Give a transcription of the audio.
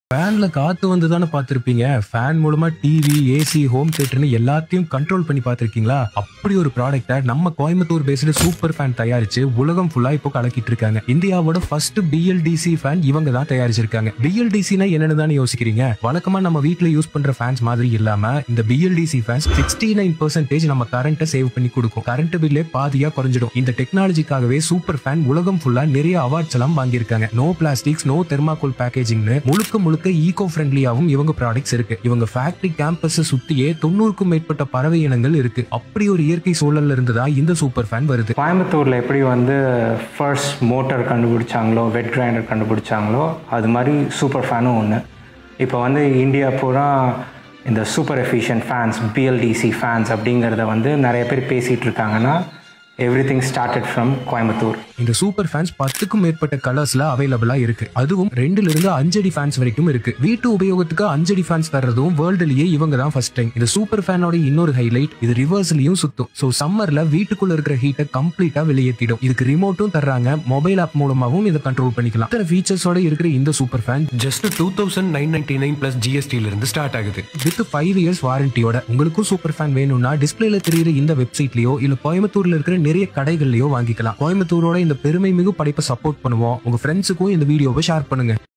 ஃபேன்ல காத்து வந்து தானே பார்த்திருப்பீங்க ஃபேன் மூலமா டிவி ஏசி ஹோம் தியேட்டர்னு எல்லாத்தையும் கண்ட்ரோல் பண்ணி பார்த்திருக்கீங்களா அப்படி ஒரு ப்ராடக்ட்டை நம்ம கோயம்புத்தூர் பேஸ்டு சூப்பர் ஃபேன் தயாரிச்சு உலகம் ஃபுல்லா இப்போ கலக்கிட்டு இருக்காங்க இந்தியாவோட ஃபர்ஸ்ட் பிஎல்டிசி ஃபேன் இவங்க தான் தயாரிச்சிருக்காங்க பிஎல்டிசினா என்னன்னு தானே யோசிக்கிறீங்க வழக்கமா நம்ம வீட்ல யூஸ் பண்ற ஃபேன்ஸ் மாதிரி இல்லாம இந்த BLDC fans sixty nine percentage நம்ம கரண்ட்டை சேவ் பண்ணி கொடுக்கும் கரண்ட் பில்லே பாதியா குறைஞ்சிடும் இந்த டெக்னாலஜிக்காகவே சூப்பர் ஃபேன் உலகம் ஃபுல்லா நிறைய அவார்ட்ஸ் எல்லாம் வாங்கியிருக்காங்க நோ பிளாஸ்டிக்ஸ் நோ தெர்மாகோல் பேக்கேஜிங்னு முழுக்க முழுக்க ஈகோ ஃப்ரெண்ட்லியாவும் இவங்க ப்ராடக்ட்ஸ் இருக்கு இவங்க ஃபேக்டரி கேம்பஸ் சுத்தியே தொண்ணூறுக்கும் மேற்பட்ட பறவை இனங்கள் இருக்கு அப்படி ஒரு இயற்கை சூழல்ல இருந்து தான் இந்த சூப்பர் ஃபேன் வருது கோயம்புத்தூரில் எப்படி வந்து ஃபர்ஸ்ட் மோட்டார் கண்டுபிடிச்சாங்களோ வெட் கிரைண்டர் கண்டுபிடிச்சாங்களோ அது மாதிரி சூப்பர் ஃபேனும் ஒன்று இப்போ வந்து இந்தியா பூரா இந்த super efficient fans BLDC fans அப்படிங்கிறத வந்து நிறைய பேர் பேசிகிட்டு இருக்காங்கன்னா everything started from Coimbatore இந்த சூப்பர் ஃபேன்ஸ் பத்துக்கும் மேற்பட்ட கலர்ஸ்ல அவைலபிளா இருக்கு அதுவும் ரெண்டுல இருந்து அஞ்சடி ஃபேன்ஸ் வரைக்கும் இருக்கு வீட்டு உபயோகத்துக்கு அஞ்சடி ஃபேன்ஸ் தர்றதும் வேர்ல்டுலயே இவங்க தான் ஃபர்ஸ்ட் டைம் இந்த சூப்பர் ஃபேனோட இன்னொரு ஹைலைட் இது ரிவர்ஸ்லயும் சுத்தும் சோ சம்மர்ல வீட்டுக்குள்ள இருக்கிற ஹீட்டை கம்ப்ளீட்டா வெளியேற்றிடும் இதுக்கு ரிமோட்டும் தர்றாங்க மொபைல் ஆப் மூலமாவும் இதை கண்ட்ரோல் பண்ணிக்கலாம் இத்தனை ஃபீச்சர்ஸோட இருக்கிற இந்த super fan just two thousand nine ninety nine plus ஜிஎஸ்டில இருந்து ஸ்டார்ட் ஆகுது வித் ஃபைவ் இயர்ஸ் வாரண்டியோட உங்களுக்கும் சூப்பர் ஃபேன் வேணும்னா டிஸ்பிளேல தெரியுற இந்த வெப்சைட்லயோ இல்ல கோயம்புத்தூர்ல இருக்கிற நிறைய கடைகள்லயோ வாங்கிக்கலாம் கோயம்புத்தூரோட இந்த பெருமை மிகு படைப்பை சப்போர்ட் பண்ணுவோம் உங்க ஃப்ரெண்ட்ஸுக்கும் இந்த வீடியோவை ஷேர் பண்ணுங்க